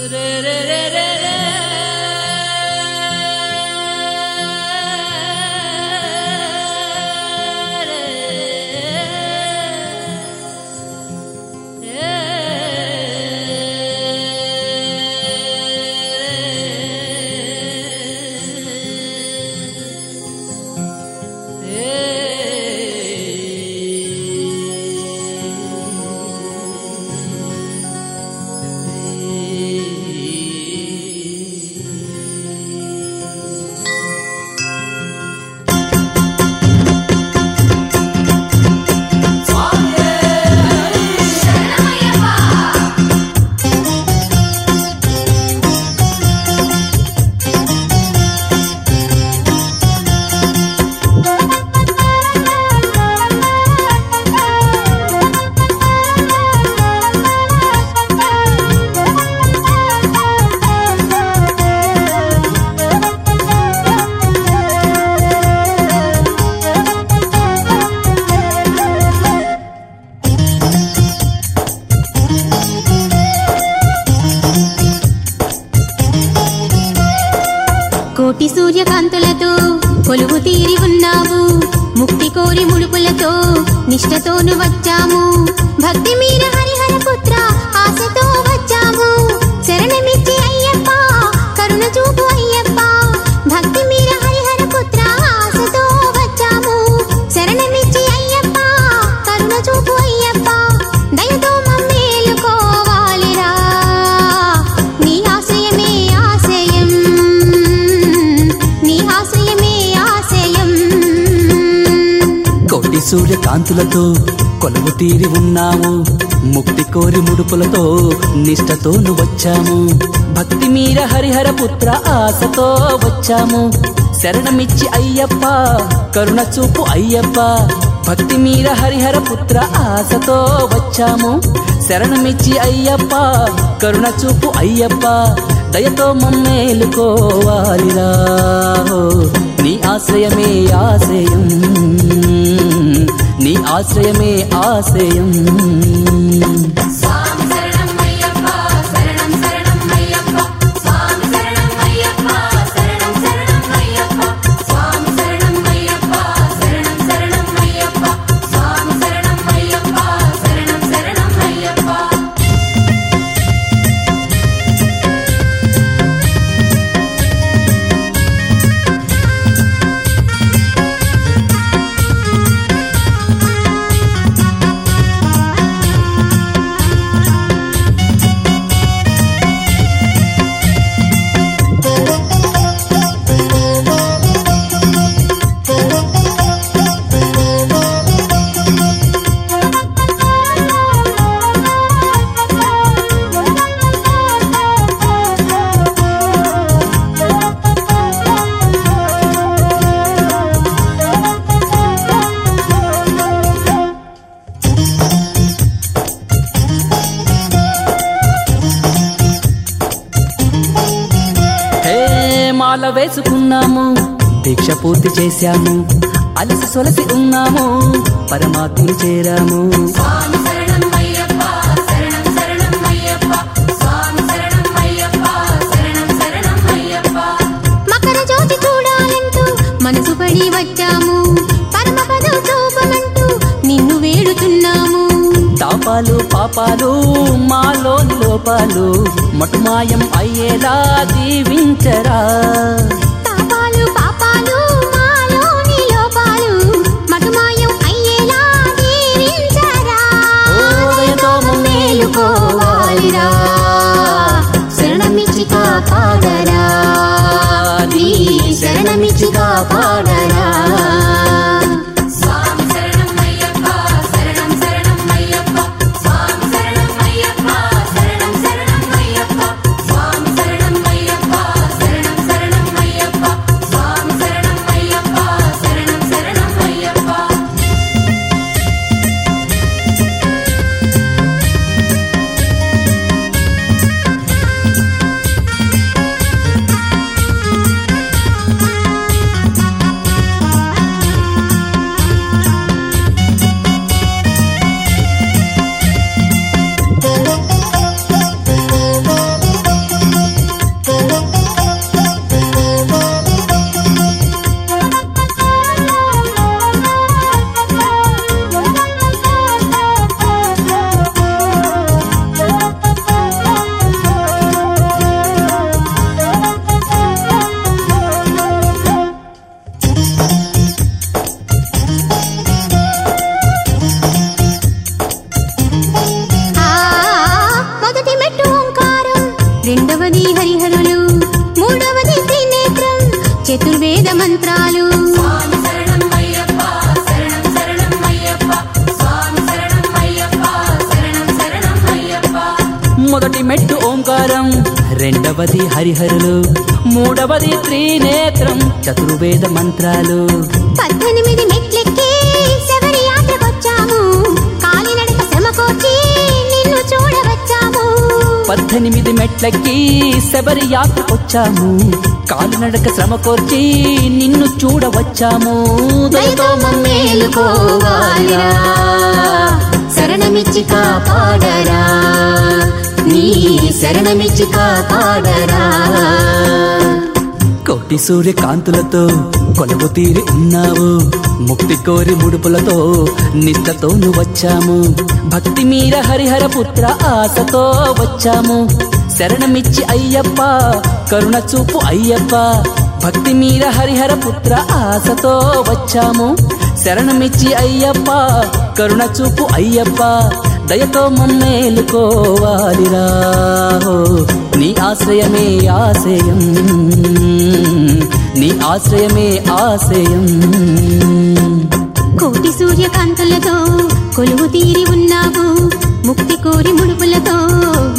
కోటి సూర్యకాంతులతో కొలువు తీరి ఉన్నావు ముక్తి కోరి ముడుపులతో నిష్టతోను వచ్చాము భక్తి మీర హరిహర పుత్ర ఆశతో వచ్చాము శరణమిచ్చి అయ్యప్ప కరుణ చూపు అయ్యప్ప భక్తి మీర హరిహర పుత్ర ఆశతో వచ్చాము శరణమిచ్చి అయ్యప్ప కరుణ చూపు అయ్యప్ప దయతో మమ్మేలుకోవాలిరా నీ ఆశ్రయమే ఆశయం నీ ఆశ్రయమే ఆశయం కోటి సూర్యకాంతులతో కొలువు తీరి ఉన్నాము ముక్తి కోరి ముడుపులతో నిష్టతోను వచ్చాము భక్తి మీర హరిహర పుత్ర ఆశతో వచ్చాము శరణమిచ్చి అయ్యప్ప కరుణ చూపు అయ్యప్ప భక్తి మీర హరిహర పుత్ర ఆశతో వచ్చాము శరణమిచ్చి అయ్యప్ప కరుణ చూపు అయ్యప్ప దయతో మమ్మేలుకోవాలిరా ఓ, నీ ఆశ్రయమే ఆశయం నీ ఆశ్రయమే ఆశయం స్వామి శరణం అయ్యప్ప శరణం శరణం అయ్యప్ప స్వామి శరణం అయ్యప్ప శరణం శరణం అయ్యప్ప స్వామి శరణం అయ్యప్ప శరణం శరణం అయ్యప్ప స్వామి శరణం అయ్యప్ప శరణం శరణం అయ్యప్ప హే మాల వేసుకున్నాము దీక్ష పూర్తి చేశాము అలసి సొలసి ఉన్నాము పరమాత్మను చేరాము స్వామి శరణం అయ్యప్ప శరణం శరణం అయ్యప్ప స్వామి శరణం అయ్యప్ప శరణం శరణం అయ్యప్ప మకర జ్యోతి చూడాలంటూ మనసు పడి వచ్చాము పరమపదం చూపమంటూ నిన్ను వేడుతున్నాము తాపాలు పాపాలు మాలోని లోపాలు మటుమాయం అయ్యేలా దీవించరా తాపాలు పాపాలు మాలోని లోపాలు మటుమాయం అయ్యేలా దీవించరా ఓదయతో మేలుకోవాలిరా శరణమిచ్చి కాపాడరా నీ శరణమిచ్చి కాపాడరా స్వామి శరణం అయ్యప్ప శరణం శరణం అయ్యప్ప స్వామి శరణం అయ్యప్ప శరణం శరణం అయ్యప్ప స్వామి శరణం అయ్యప్ప శరణం శరణం అయ్యప్ప రెండవది హరిహరులు మూడవది త్రినేత్రం చతుర్వేద మంత్రాలు స్వామి శరణం అయ్యప్ప శరణం శరణం అయ్యప్ప స్వామి శరణం అయ్యప్ప శరణం శరణం అయ్యప్ప మొదటి మెట్టు ఓంకారం రెండవది హరిహరులు మూడవది త్రినేత్రం చతుర్వేద మంత్రాలు పద్దెనిమిది మెట్లెక్కి శబరి యాత్రకొచ్చాము కాలినడక శ్రమ కోర్చి నిన్ను చూడవచ్చాము పద్దెనిమిది మెట్లకి శబరి యాత్రకొచ్చాము కాలినడక శ్రమ కోర్చి నిన్ను చూడవచ్చాము దయతో మమ్మేలుకోవాలిరా శరణమిచ్చి కాపాడరా నీ శరణమిచ్చి కాపాడరా కోటి సూర్యకాంతులతో కొలువు తీరి ఉన్నావు ముక్తి కోరి ముడుపులతో నిష్టతో వచ్చాము భక్తి మీర హరిహర పుత్ర ఆశతో వచ్చాము శరణమిచ్చి అయ్యప్ప కరుణ చూపు అయ్యప్ప భక్తి మీర హరిహర పుత్ర ఆశతో వచ్చాము శరణమిచ్చి అయ్యప్ప కరుణ చూపు అయ్యప్ప దయతో మమ్మేలుకోవాలిరా ఓ, నీ ఆశ్రయమే ఆశయం నీ ఆశ్రయమే ఆశయం కోటి సూర్యకాంతులతో కొలువు తీరి ఉన్నావు ముక్తి కోరి ముడుపులతో